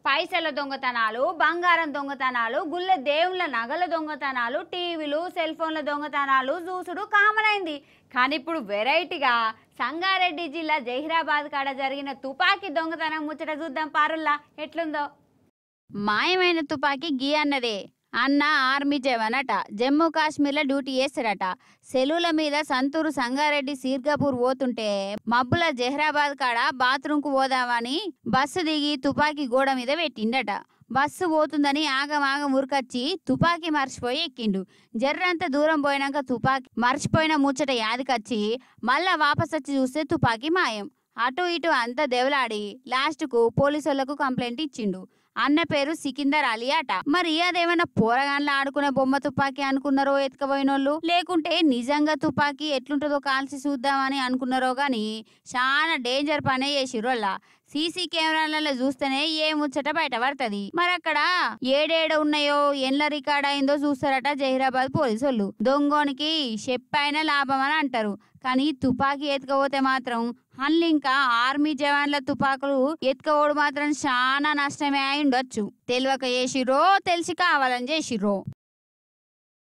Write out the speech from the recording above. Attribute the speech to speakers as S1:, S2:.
S1: పైసల దొంగతనాలు బంగారం దొంగతనాలు గుళ్ళ దేవుళ్ళ నగల దొంగతనాలు టీవీలు సెల్ ఫోన్ల దొంగతనాలు చూసుడు కామన్ అయింది కానీ ఇప్పుడు వెరైటీగా సంగారెడ్డి జిల్లా జహీరాబాద్ కాడ జరిగిన తుపాకీ దొంగతనం ముచ్చట చూద్దాం పారుల్లా ఎట్లుందో మాయమైన తుపాకీ గీ అన్నదే అన్న ఆర్మీ జవాన్ అట జమ్మూ కాశ్మీర్లో డ్యూటీ చేస్తాడట సెలవుల మీద సంతూరు సంగారెడ్డి సీర్గాపూర్ పోతుంటే మబ్బుల జహ్రాబాద్ కాడ బాత్రూంకు పోదామని బస్సు దిగి తుపాకీ గోడ మీద పెట్టిండట బస్సు పోతుందని ఆగం ఆగం ఉరికొచ్చి తుపాకీ మర్చిపోయి ఎక్కిండు జర్రంత దూరం పోయినాక తుపాకీ మర్చిపోయిన ముచ్చట యాదికొచ్చి మళ్ళా వాపస్ వచ్చి చూస్తే తుపాకీ మాయం అటు ఇటు అంతా దెవలాడి లాస్ట్కు పోలీసులకు కంప్లైంట్ ఇచ్చిండు అన్న పేరు సికిందర్ అలీ అట మరి అదేమైనా పోరగాన్లు ఆడుకునే బొమ్మ తుపాకీ అనుకున్నారో ఎత్తుకపోయినోళ్ళు లేకుంటే నిజంగా తుపాకీ ఎట్లుంటుందో కాల్చి చూద్దామని అనుకున్నారో గాని చాలా డేంజర్ పనే చేసిర్రోళ్ళ సీసీ కెమెరాలలో చూస్తేనే ఏ ముచ్చట బయట పడుతుంది మరి అక్కడ ఏడేడ ఉన్నాయో ఎన్ల రికార్డ్ అయిందో చూస్తారట జహీరాబాద్ పోలీసులు దొంగోనికి చెప్పైన లాభం అని అంటారు కానీ తుపాకీ ఎత్తుకపోతే మాత్రం హన్లు ఇంకా ఆర్మీ జవాన్ల తుపాకులు ఎత్తుకపోవడం మాత్రం చాలా నష్టమే అయి ఉండొచ్చు తెలియక చేసిర్రో తెలిసి కావాలని చేసిర్రో